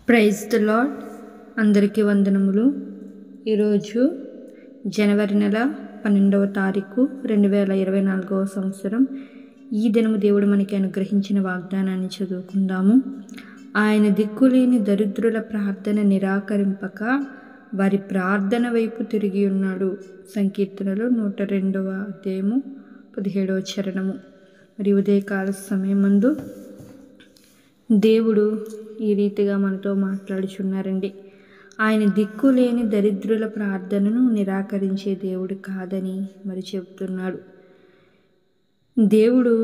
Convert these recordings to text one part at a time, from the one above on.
praise the lord అందరికీ వందనములు ఈరోజు జనవరి నెల పన్నెండవ తారీఖు రెండు వేల ఇరవై నాలుగవ సంవత్సరం ఈ దినము దేవుడు మనకి అనుగ్రహించిన వాగ్దానాన్ని చదువుకుందాము ఆయన దిక్కులేని దరిద్రుల ప్రార్థన నిరాకరింపక వారి ప్రార్థన వైపు తిరిగి ఉన్నాడు సంకీర్తనలో నూట రెండవ అధ్యాయము పదిహేడవ చరణము మరి ఉదయకాల సమయమందు దేవుడు ఈ రీతిగా మనతో మాట్లాడుచున్నారండి ఆయన దిక్కు లేని దరిద్రుల ప్రార్థనను నిరాకరించే దేవుడు కాదని మరి చెబుతున్నాడు దేవుడు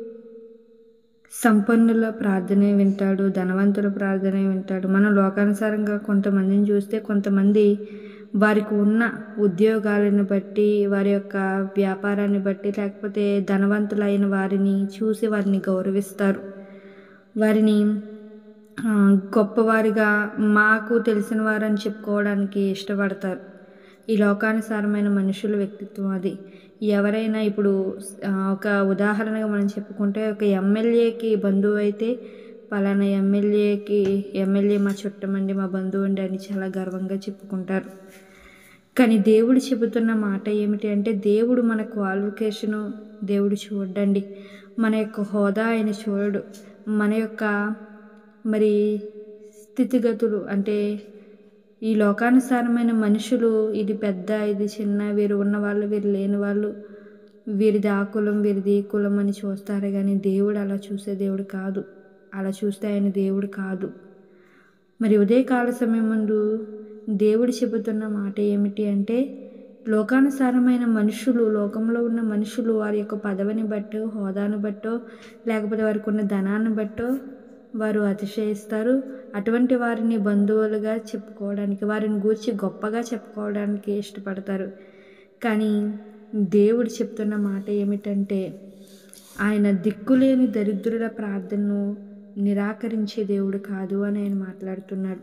సంపన్నుల ప్రార్థనే వింటాడు ధనవంతుల ప్రార్థనే వింటాడు మనం లోకానుసారంగా కొంతమందిని చూస్తే కొంతమంది వారికి ఉన్న ఉద్యోగాలను బట్టి వారి యొక్క వ్యాపారాన్ని బట్టి లేకపోతే ధనవంతులైన వారిని చూసి వారిని గౌరవిస్తారు వారిని ఆ, గొప్పవారిగా మాకు తెలిసిన వారని చెప్పుకోవడానికి ఇష్టపడతారు ఈ లోకానుసారమైన మనుషుల వ్యక్తిత్వం అది ఎవరైనా ఇప్పుడు ఆ, ఒక ఉదాహరణగా మనం చెప్పుకుంటే ఒక ఎమ్మెల్యేకి బంధువు అయితే పలానా ఎమ్మెల్యేకి ఎమ్మెల్యే మా చుట్టమండి మా బంధువు అండి అని చాలా గర్వంగా చెప్పుకుంటారు కానీ దేవుడు చెబుతున్న మాట ఏమిటి అంటే దేవుడు మన క్వాలిఫికేషను దేవుడు చూడండి మన యొక్క హోదా ఆయన చూడడు మన యొక్క మరి స్థితిగతులు అంటే ఈ లోకానుసారమైన మనుషులు ఇది పెద్ద ఇది చిన్న వీరు ఉన్నవాళ్ళు వీరు లేని వాళ్ళు వీరిది ఆ కులం వీరిది ఈ కులం అని చూస్తారు కానీ దేవుడు అలా చూసే దేవుడు కాదు అలా చూస్తే ఆయన దేవుడు కాదు మరి ఉదయకాల సమయం ముందు దేవుడు చెబుతున్న మాట ఏమిటి అంటే లోకానుసారమైన మనుషులు లోకంలో ఉన్న మనుషులు వారి యొక్క పదవిని బట్టో హోదాను బట్టో లేకపోతే వారికి ఉన్న ధనాన్ని బట్టో వారు అతిశయిస్తారు అటువంటి వారిని బంధువులుగా చెప్పుకోవడానికి వారిని గూర్చి గొప్పగా చెప్పుకోవడానికి ఇష్టపడతారు కానీ దేవుడు చెప్తున్న మాట ఏమిటంటే ఆయన దిక్కులేని దరిద్రుల ప్రార్థనను నిరాకరించే దేవుడు కాదు అని ఆయన మాట్లాడుతున్నాడు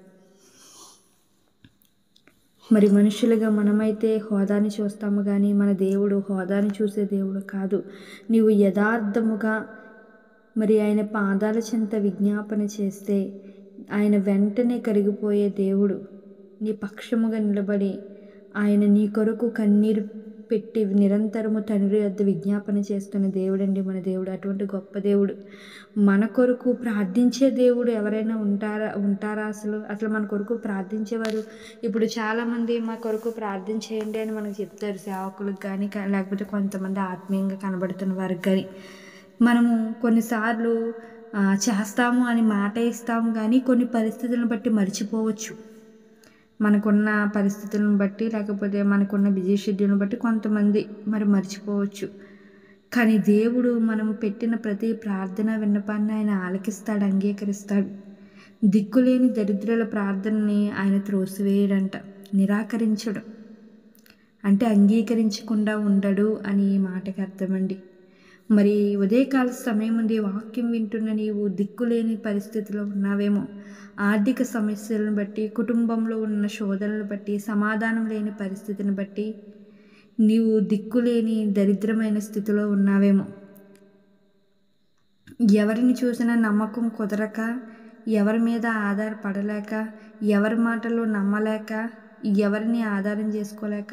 మరి మనుషులుగా మనమైతే హోదాని చూస్తాము కానీ మన దేవుడు హోదాని చూసే దేవుడు కాదు నీవు యథార్థముగా మరి ఆయన పాదాల చెంత విజ్ఞాపన చేస్తే ఆయన వెంటనే కరిగిపోయే దేవుడు నీ పక్షముగా నిలబడి ఆయన నీ కొరకు కన్నీరు పెట్టి నిరంతరము తండ్రి వద్ద విజ్ఞాపన చేస్తున్న దేవుడండి మన దేవుడు అటువంటి గొప్ప దేవుడు మన కొరకు ప్రార్థించే దేవుడు ఎవరైనా ఉంటారా ఉంటారా అసలు అసలు మన కొరకు ప్రార్థించేవారు ఇప్పుడు చాలామంది మా కొరకు ప్రార్థన చేయండి అని మనకు చెప్తారు సేవకులకు కానీ కా- లేకపోతే కొంతమంది ఆత్మీయంగా కనబడుతున్న వారికి కానీ మనము కొన్నిసార్లు ఆ, చేస్తాము అని మాట ఇస్తాము కానీ కొన్ని పరిస్థితులను బట్టి మర్చిపోవచ్చు మనకున్న పరిస్థితులను బట్టి లేకపోతే మనకున్న బిజీ షెడ్యూల్ని బట్టి కొంతమంది మరి మర్చిపోవచ్చు కానీ దేవుడు మనం పెట్టిన ప్రతి ప్రార్థన విన్నపాన్ని ఆయన ఆలకిస్తాడు అంగీకరిస్తాడు దిక్కులేని దరిద్రుల ప్రార్థనని ఆయన త్రోసివేయడంట నిరాకరించడు అంటే అంగీకరించకుండా ఉండడు అని ఈ మాటకి అర్థమండి మరి ఉదయకాల సమయం ఉంది వాక్యం వింటున్న నీవు దిక్కులేని పరిస్థితిలో ఉన్నావేమో ఆర్థిక సమస్యలను బట్టి కుటుంబంలో ఉన్న శోధనలను బట్టి సమాధానం లేని పరిస్థితిని బట్టి నీవు దిక్కులేని దరిద్రమైన స్థితిలో ఉన్నావేమో ఎవరిని చూసినా నమ్మకం కుదరక ఎవరి మీద ఆధారపడలేక ఎవరి మాటలు నమ్మలేక ఎవరిని ఆధారం చేసుకోలేక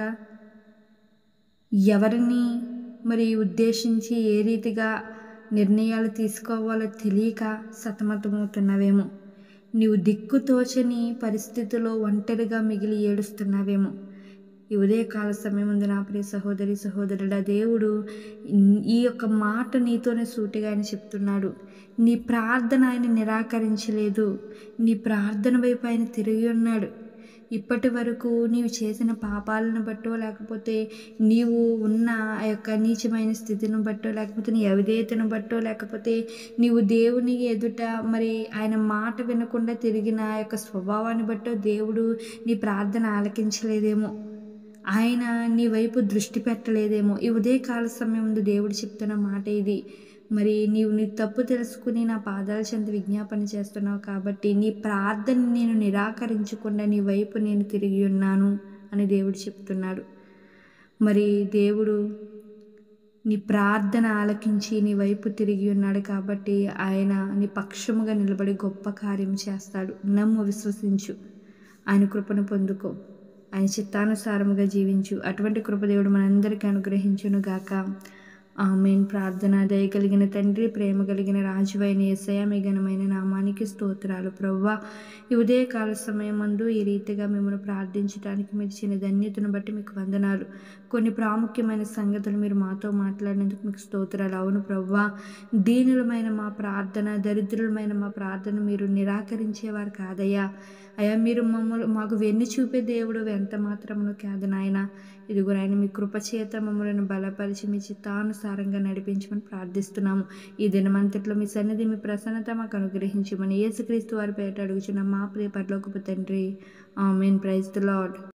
ఎవరిని మరి ఉద్దేశించి ఏ రీతిగా నిర్ణయాలు తీసుకోవాలో తెలియక సతమతమవుతున్నావేమో నీవు దిక్కు తోచని పరిస్థితిలో ఒంటరిగా మిగిలి ఏడుస్తున్నావేమో ఈ ఉదయకాల సమయం ఉంది నా ప్రియ సహోదరి సహోదరుడా దేవుడు ఈ యొక్క మాట నీతోనే సూటిగా ఆయన చెప్తున్నాడు నీ ప్రార్థన ఆయన నిరాకరించలేదు నీ ప్రార్థన వైపు ఆయన తిరిగి ఉన్నాడు ఇప్పటి వరకు నీవు చేసిన పాపాలను బట్టో లేకపోతే నీవు ఉన్న ఆ యొక్క నీచమైన స్థితిని బట్టో లేకపోతే నీ అవిధేయతను బట్టో లేకపోతే నీవు దేవుని ఎదుట మరి ఆయన మాట వినకుండా తిరిగిన ఆ యొక్క స్వభావాన్ని బట్టో దేవుడు నీ ప్రార్థన ఆలకించలేదేమో ఆయన నీ వైపు దృష్టి పెట్టలేదేమో ఈ ఉదయకాల సమయం ముందు దేవుడు చెప్తున్న మాట ఇది మరి నీవు నీ తప్పు తెలుసుకుని నా పాదాల చెంత విజ్ఞాపన చేస్తున్నావు కాబట్టి నీ ప్రార్థన నేను నిరాకరించకుండా నీ వైపు నేను తిరిగి ఉన్నాను అని దేవుడు చెప్తున్నాడు మరి దేవుడు నీ ప్రార్థన ఆలకించి నీ వైపు తిరిగి ఉన్నాడు కాబట్టి ఆయన నీ పక్షముగా నిలబడి గొప్ప కార్యం చేస్తాడు నమ్ము విశ్వసించు ఆయన కృపను పొందుకో ఆయన చిత్తానుసారముగా జీవించు అటువంటి కృపదేవుడు మనందరికీ అనుగ్రహించును గాక ఆమెన్ ప్రార్థన దయ కలిగిన తండ్రి ప్రేమ కలిగిన రాజువైన ఏసయ మీ ఘనమైన నామానికి స్తోత్రాలు ప్రవ్వా ఈ ఉదయకాల సమయం మందు ఈ రీతిగా మిమ్మల్ని ప్రార్థించడానికి మీరు ఇచ్చిన ధన్యతను బట్టి మీకు వందనాలు కొన్ని ప్రాముఖ్యమైన సంగతులు మీరు మాతో మాట్లాడినందుకు మీకు స్తోత్రాలు అవును ప్రవ్వా దీనులమైన మా ప్రార్థన దరిద్రులమైన మా ప్రార్థన మీరు నిరాకరించేవారు కాదయ్యా అయ్యా మీరు మమ్మల్ని మాకు వెన్ను చూపే దేవుడు ఎంత మాత్రమును కాదు నాయన ఇదిగో ఆయన మీ కృపచేత మమ్మల్ని బలపరిచి మీ చిత్తానుసారంగా నడిపించమని ప్రార్థిస్తున్నాము ఈ దినమంతట్లో మీ సన్నిధి మీ ప్రసన్నత మాకు అనుగ్రహించమని యేసుక్రీస్తు వారి పేట అడుగుచున్న మా ప్రియ పరలోకపు తండ్రి ఆమెన్ ప్రైజ్ ద లాడ్